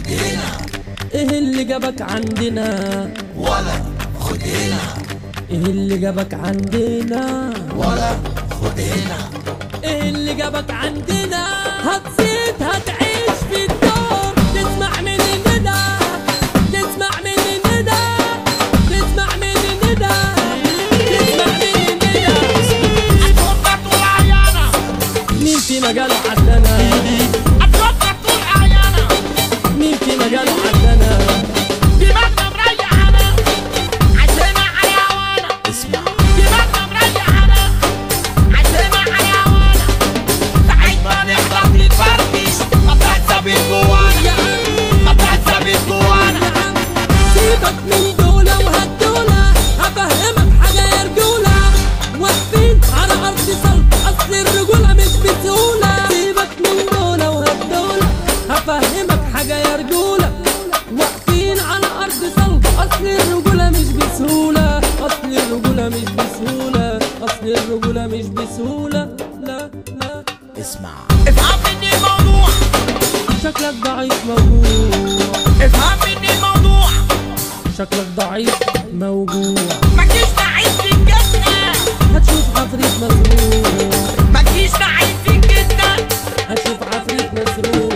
خد هنا ايه اللي جابك عندنا ولا خد هنا ايه اللي جابك عندنا ولا خد هنا ايه اللي جابك عندنا هتصيد هتعيش في الدور تسمع من الندى تسمع من الندى تسمع من الندى تسمع من الندى اتفضل طول عيانا مين في مجاله عدنا اتفضل طول عيانا مين في مجاله عدنا دماغنا مريحانا عايزينها على هوانا اسمع دماغنا مريحانا عايزينها على هوانا ساعات ما نغلط نتفركش ما تحسبش جوانا يا عم ما تحسبش جوانا يا عم سيبك من دولة وهالدولة هفهمك حاجة يا رجولة واقفين على أرض صلب أصل الرجولة مش بسهولة سيبك من دولة وهالدولة هفهمك حاجة يا رجولة واقفين على أرض صلب أصل الرجولة مش بسهولة أصل الرجولة مش بسهولة أصل الرجولة مش بسهولة لا لا اسمع افهم مني الموضوع شكلك ضعيف موجوع افهم مني الموضوع شكلك ضعيف موجوع ما تجيش نعيش في الجنة هتشوف عفريت مسروق ما تجيش نعيش في الجنة هتشوف عفريت مسروق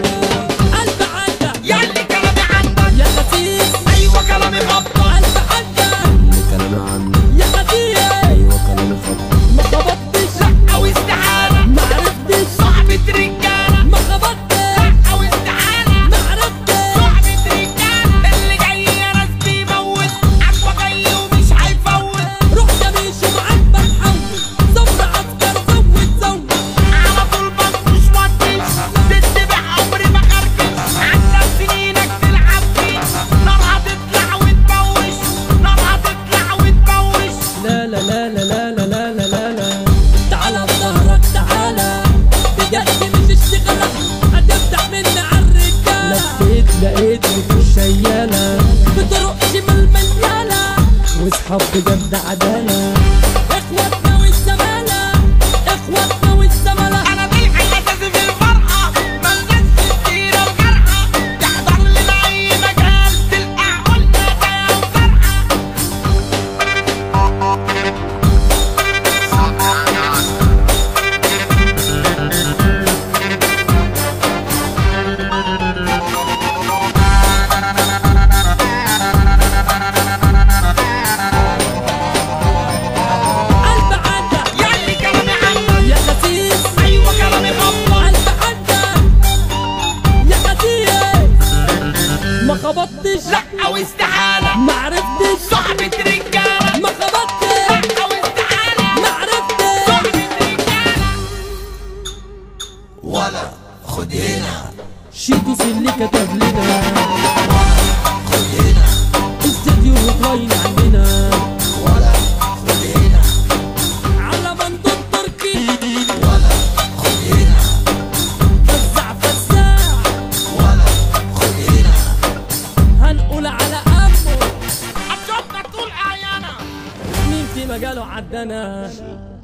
قلب عدى ياللي كلامي عندك يا خسيس ايوه كلامي غلطان قلب عدى كلامي عني يا خسيس ايوه كلامي خطأ ما خبطتش لا او استحالة ما عرفتش صاحبة رجالة ما خبطتش لا او استحالة ما عرفتش صاحبة رجالة اللي جاي يا ناس بيموت عجبه جاي ومش هيفوت روح يا بيشو معاك بنحول صبر عسكر زود زود على طول بنكش وانتش تتبع عمري ما خربش عدى سنينك تلعب فيه نار هتطلع وتبوش نار هتطلع وتبوش لا لا لا لا لا لا لا لا لا لا تعالى بظهرك تعالى بجد مش اشتغلك هتفتح مني عالرجالة لفيت لقيتني في الشيالة بطرق شمال مليانة واصحاب بجد عدالة اخواتنا والزمالة اخواتنا والزمالة انا ضيع الاساسي في الفرحه ملناش في السيره وجرحه تحضر لنا اي مجال تلقى قلنا ده وفرحه قلب عدى ياللي كلامي عنك يا خسيس ايوه كلامي غلطان قلب عدى يا خسيس ما خبطتش لا او استحاله ما عرفتش صاحبة رجاله ما خبطتش لا او استحاله ما عرفتش صاحبة رجاله ولا خد هنا شيتوس اللي كتب لنا خد هنا استديو هوتلاين عندنا ولا خد هنا على بندق تركي ولا خد هنا فزع فزاع ولا خد هنا هنقول على امه هتشوفنا طول اعيانا مين في مجاله عدنا